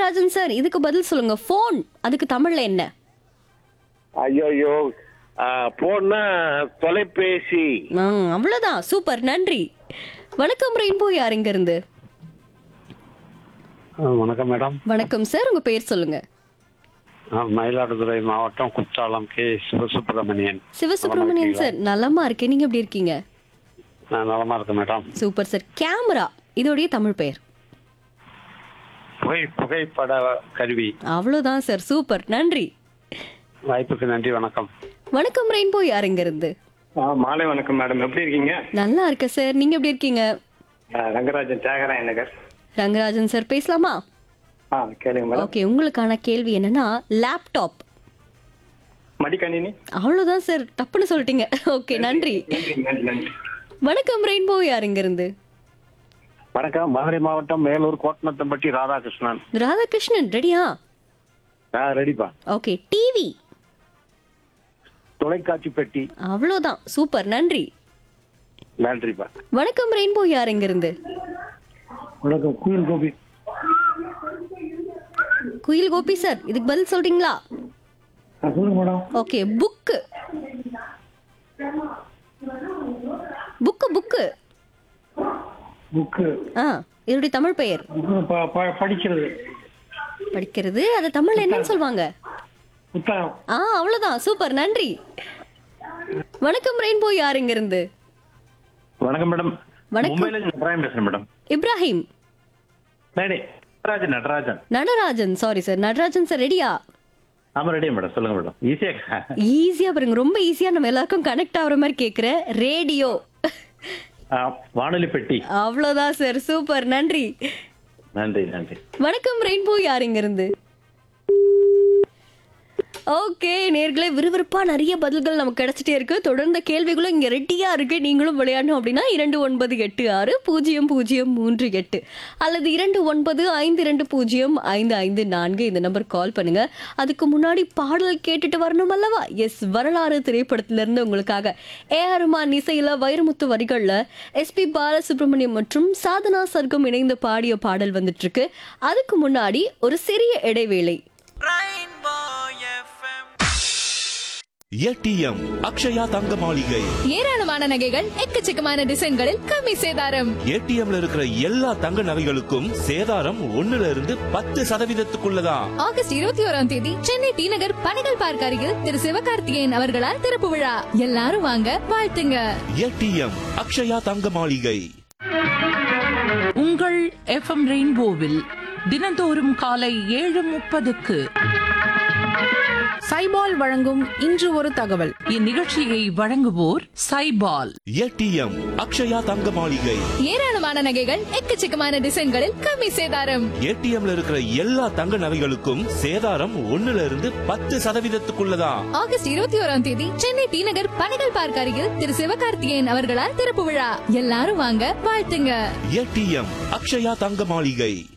Rajan sir இதுக்கு பதில் சொல்லுங்க ஃபோன் அதுக்கு தமிழ்ல என்ன ஐயோ போன்னா தொலைபேசி ஆ, அவ்வளவுதான் சூப்பர் நன்றி வணக்கம் ரெயின்போ யார் இங்க இருந்து வணக்கம் மேடம் வணக்கம் சார் உங்க பேர் சொல்லுங்க நான் மயிலாடுதுறை மாவட்டம் குற்றாலம் கே சிவசுப்பிரமணியன் சிவசுப்ரமணியன் சார் நலமா இருக்கேன் நீங்க எப்படி இருக்கீங்க நான் நலமா இருக்கேன் மேடம் சூப்பர் சார் கேமரா இதோடைய தமிழ் பெயர் புகை புகைப்பட கருவி அவ்வளவுதான் சார் சூப்பர் நன்றி வாய்ப்புக்கு நன்றி வணக்கம் வணக்கம் ரெயின்போ யார் இங்க இருந்து ஆ, மாலை வணக்கம் மேடம் எப்படி இருக்கீங்க நல்லா இருக்க சார் நீங்க எப்படி இருக்கீங்க ஆ, ரங்கராஜன் தியாகராய நகர் ரங்கராஜன் சார் பேசலாமா ஆ கேளுங்க மேடம் ஓகே உங்களுக்கான கேள்வி என்னன்னா லேப்டாப் மடிக்கணினி அவ்வளவுதான் சார் தப்புன்னு சொல்லிட்டீங்க ஓகே நன்றி நன்றி நன்றி நன்றி வணக்கம் ரெயின்போ யார் இங்க இருந்து வணக்கம் மதுரை மாவட்டம் மேலூர் கோட்டனத்தம்பட்டி ராதாகிருஷ்ணன் ராதாகிருஷ்ணன் ரெடியா ஆ ரெடிப்பா ஓகே டிவி தொலைக்காட்சி பெட்டி அவ்வளவுதான் சூப்பர் நன்றி நன்றிப்பா வணக்கம் ரெயின்போ யார் இங்க இருந்து வணக்கம் குயில் கோபி குயில் கோபி சார் இதுக்கு பதில் சொல்றீங்களா சொல்லுங்க madam okay book book book book ஆ இதோடைய தமிழ் பெயர் படிக்கிறது படிக்கிறது அது தமிழ்ல என்னன்னு சொல்லுவாங்க புத்தகம் ஆ அவ்வளவுதான் சூப்பர் நன்றி வணக்கம் ரெயின்போ யார் இங்க இருந்து வணக்கம் மேடம் வணக்கம். மும்பைல இருந்து நடராஜன் பேசுறேன் மேடம் இப்ராஹிம் மேடே Natarajan Natarajan Natarajan sorry sir Natarajan sir ரெடியா ஆமா ரெடி மேடம் சொல்லுங்க மேடம் ஈஸியா ஈஸியா பாருங்க ரொம்ப ஈஸியா நம்ம எல்லாருக்கும் கனெக்ட் ஆகுற மாதிரி கேக்குறேன் ரேடியோ வானொலி பெட்டி அவ்வளவுதான் சார் சூப்பர் நன்றி நன்றி நன்றி வணக்கம் ரெயின்போ யார் இங்க இருந்து ஓகே நேர்களே விறுவிறுப்பா நிறைய பதில்கள் நமக்கு கிடைச்சிட்டே இருக்கு தொடர்ந்த கேள்விகளும் இங்க ரெட்டியா இருக்கு நீங்களும் விளையாடணும் அப்படின்னா இரண்டு ஒன்பது எட்டு ஆறு பூஜ்ஜியம் பூஜ்ஜியம் மூன்று எட்டு அல்லது இரண்டு ஒன்பது ஐந்து இரண்டு பூஜ்ஜியம் ஐந்து ஐந்து நான்கு இந்த நம்பர் கால் பண்ணுங்க அதுக்கு முன்னாடி பாடல் கேட்டுட்டு வரணும் அல்லவா எஸ் வரலாறு திரைப்படத்துல இருந்து உங்களுக்காக ஏ ஆர் ரஹ்மான் இசையில வைரமுத்து வரிகள்ல எஸ்பி பாலசுப்ரமணியம் மற்றும் சாதனா சர்க்கம் இணைந்து பாடிய பாடல் வந்துட்டு இருக்கு அதுக்கு முன்னாடி ஒரு சிறிய இடைவேளை ஏடிஎம் அக்ஷயா தங்க மாளிகை ஏராளமான நகைகள் எக்கச்சக்கமான டிசைன்களில் கம்மி சேதாரம் ஏடிஎம்ல இருக்கிற எல்லா தங்க நகைகளுக்கும் சேதாரம் ஒண்ணுல இருந்து பத்து சதவீதத்துக்குள்ளதான் ஆகஸ்ட் இருபத்தி ஓராம் தேதி சென்னை டி நகர் பனைகள் பார்க் அருகில் திரு சிவகார்த்திகேயன் அவர்களால் திறப்பு விழா எல்லாரும் வாங்க வாழ்த்துங்க ஏடிஎம் அக்ஷயா தங்க மாளிகை உங்கள் எஃப்எம் ரெயின்போவில் தினந்தோறும் காலை ஏழு முப்பதுக்கு சைபால் வழங்கும் இன்று ஒரு தகவல் இந்நிகழ்ச்சியை வழங்குவோர் சைபால் ஏடிஎம் அக்ஷயா தங்க மாளிகை ஏராளமான நகைகள் எக்கச்சக்கமான டிசைன்களில் கம்மி சேதாரம் ஏடிஎம்ல இருக்கிற எல்லா தங்க நகைகளுக்கும் சேதாரம் ஒண்ணுல இருந்து பத்து சதவீதத்துக்குள்ளதான் ஆகஸ்ட் இருபத்தி ஓராம் தேதி சென்னை டி நகர் பனைகள் பார்க் அருகில் திரு சிவகார்த்திகேயன் அவர்களால் திறப்பு விழா எல்லாரும் வாங்க வாழ்த்துங்க ஏடிஎம் அக்ஷயா தங்க மாளிகை